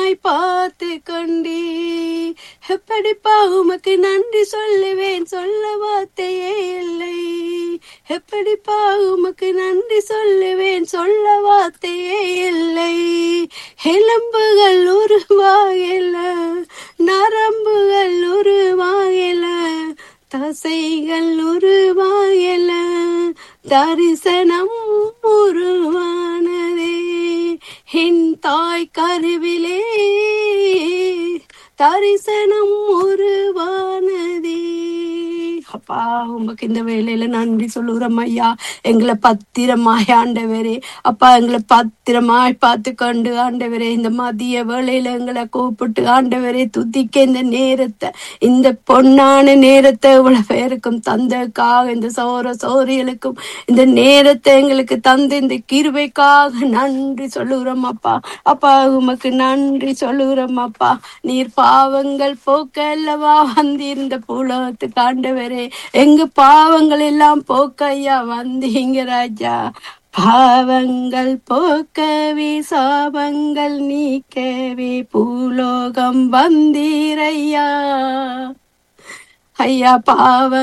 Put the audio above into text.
பத்திரமாய் பார்த்து கொண்டே எப்படிப்பா உமக்கு நன்றி சொல்லுவேன் சொல்ல வார்த்தையே இல்லை எப்படிப்பா உமக்கு நன்றி சொல்லுவேன் சொல்ல வார்த்தையே இல்லை எலும்புகள் உருவாகல நரம்புகள் உருவாகல தசைகள் உருவாகல தரிசனம் உருவானதே என் தாய் கருவிலே தரிசனம் உருவானதே அப்பா உமக்கு இந்த வேலையில நன்றி சொல்லுகிறோம் ஐயா எங்களை பத்திரமாய் ஆண்டவரே அப்பா எங்களை பத்திரமாய் பார்த்து கொண்டு ஆண்டவரே இந்த மதிய வேளையில எங்களை கூப்பிட்டு ஆண்டவரே துதிக்க இந்த நேரத்தை இந்த பொன்னான நேரத்தை இவ்வளவு பேருக்கும் தந்தக்காக இந்த சௌர சௌரியலுக்கும் இந்த நேரத்தை எங்களுக்கு தந்து இந்த கிருபைக்காக நன்றி சொல்லுகிறோம் அப்பா அப்பா உமக்கு நன்றி சொல்லுகிறோம் அப்பா நீர் பாவங்கள் போக்க அல்லவா வந்திருந்த புலகத்துக்கு ஆண்டவரே எங்க பாவங்கள் எல்லாம் போக்க ஐயா வந்தீங்க ராஜா பாவங்கள் போக்கவே சாபங்கள் நீக்கவே பூலோகம் வந்தீரையா ஐயா பாவ